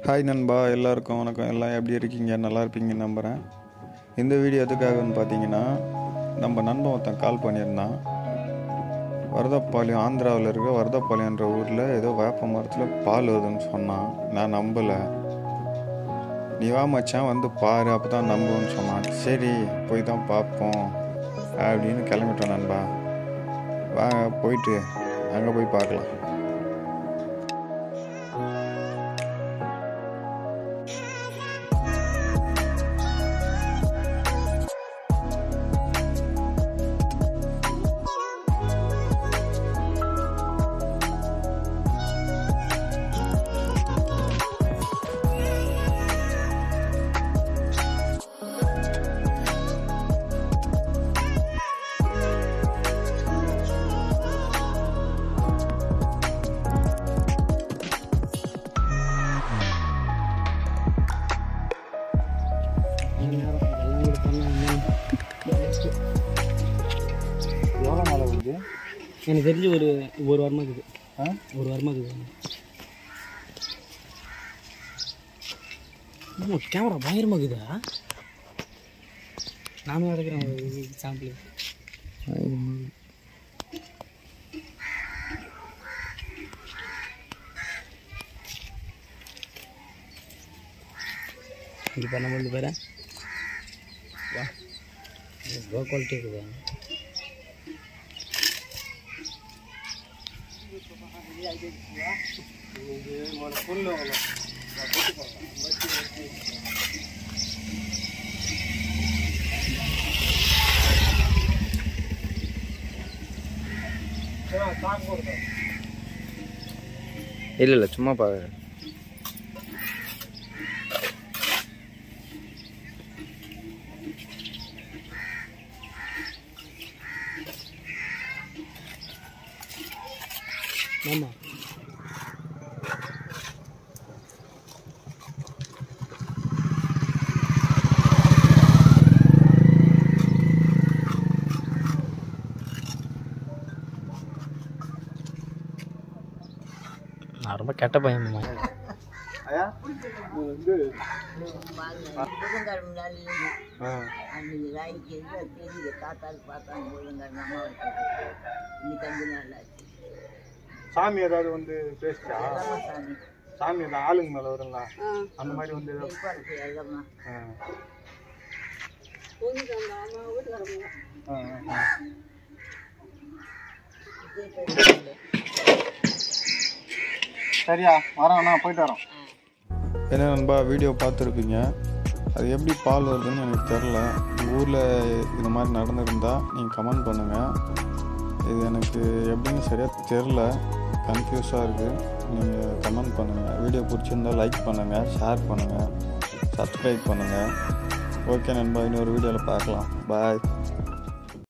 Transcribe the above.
Hi நண்பா எல்லாருக்கும் வணக்கம் எல்லாம் எப்படி இருக்கீங்க நல்லா இருப்பீங்கன்னு நம்புகிறேன் இந்த வீடியோ எதுக்காகன்னு பார்த்தீங்கன்னா நம்ம நண்பன் ஒருத்தன் கால் பண்ணியிருந்தான் வரதப்பாளையம் ஆந்திராவில் இருக்க வரதப்பாளையன்ற ஊரில் ஏதோ வேப்ப மரத்தில் பால் வருதுன்னு சொன்னான் நான் நம்பலை நீ வா மச்சான் வந்து பாரு அப்போ தான் நம்புன்னு சொன்னான் சரி போய் தான் பார்ப்போம் அப்படின்னு கிளம்பிட்டோம் நண்பா வா போயிட்டு அங்கே போய் பார்க்கலாம் எவ்வளோ நாள் வருது எனக்கு தெரிஞ்சு ஒரு ஒரு வாரமாக இருக்குது ஆ ஒரு வாரமாக இருக்குது ஆமா கேமரா பயங்கரமாக இருக்குதா நானும் எடுக்கிறேன் ஒரு சாம்பிள் இது பண்ண முடியல பேர லோ குவாலிட்டி இருக்குதா இல்லை இல்லை சும்மா பாரு ஆமாம் நான் ரொம்ப கெட்ட பையன் மாமா ஐயா இது வந்து புதன்கிழமை முன்னாடி இருந்து ஆ அன்னைக்கு ராய்க்கு எல்லாம் தெரியல தாத்தாக்கு பார்த்தாங்க புதன்கிழமை அம்மா வச்சது இன்னைக்கு அஞ்சு நாள் ஆச்சு சாமி ஏதாவது வந்து பேசுச்சா எல்லாமா சாமி சாமி அந்த ஆளுங்க மேலே வருங்களா அந்த மாதிரி வந்து ஏதாவது பெருப்பா இருக்கு எல்லாமா ஆ ஆ, ஆ, ஆ. சரியா வரோண்ணா போயிட்டு வரோம் என்ன நண்பா வீடியோ பார்த்துருப்பீங்க அது எப்படி பால் வருதுன்னு எனக்கு தெரில உங்கள் ஊரில் இது மாதிரி நடந்திருந்தா நீங்கள் கமெண்ட் பண்ணுங்கள் இது எனக்கு எப்படின்னு சரியாக தெரில கன்ஃபியூஸாக இருக்குது நீங்கள் கமெண்ட் பண்ணுங்கள் வீடியோ பிடிச்சிருந்தா லைக் பண்ணுங்கள் ஷேர் பண்ணுங்கள் சப்ஸ்கிரைப் பண்ணுங்கள் ஓகே நண்பா இன்னொரு வீடியோவில் பார்க்கலாம் பாய்